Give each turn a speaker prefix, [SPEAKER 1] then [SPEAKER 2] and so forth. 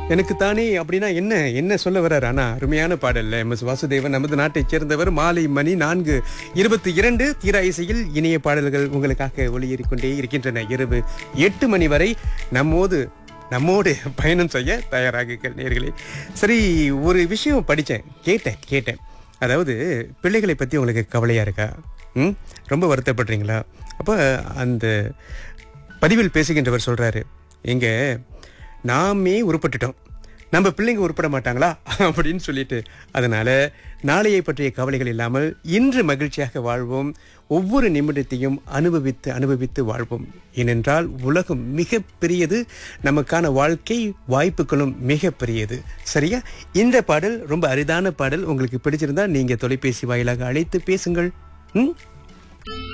[SPEAKER 1] எனக்கு தானே அப்படின்னா என்ன என்ன சொல்ல வர்றாரு ஆனா அருமையான பாடல்ல எம் எஸ் வாசுதேவன் நமது நாட்டைச் சேர்ந்தவர் மாலை மணி நான்கு இருபத்தி இரண்டு தீரா இசையில் இனிய பாடல்கள் உங்களுக்காக ஒளியேறிக் கொண்டே இருக்கின்றன இரவு எட்டு மணி வரை நம்மோடு நம்மோடு பயணம் செய்ய தயாராகுங்கள் நேர்களே சரி ஒரு விஷயம் படித்தேன் கேட்டேன் கேட்டேன் அதாவது பிள்ளைகளை பற்றி உங்களுக்கு கவலையா இருக்கா ம் ரொம்ப வருத்தப்படுறீங்களா அப்போ அந்த பதிவில் பேசுகின்றவர் சொல்றாரு எங்க நாமே உருப்பட்டுட்டோம் நம்ம பிள்ளைங்க உருப்பட மாட்டாங்களா அப்படின்னு சொல்லிட்டு அதனால நாளையை பற்றிய கவலைகள் இல்லாமல் இன்று மகிழ்ச்சியாக வாழ்வோம் ஒவ்வொரு நிமிடத்தையும் அனுபவித்து அனுபவித்து வாழ்வோம் ஏனென்றால் உலகம் மிக பெரியது நமக்கான வாழ்க்கை வாய்ப்புகளும் மிக பெரியது சரியா இந்த பாடல் ரொம்ப அரிதான பாடல் உங்களுக்கு பிடிச்சிருந்தா நீங்க தொலைபேசி வாயிலாக அழைத்து பேசுங்கள் ம்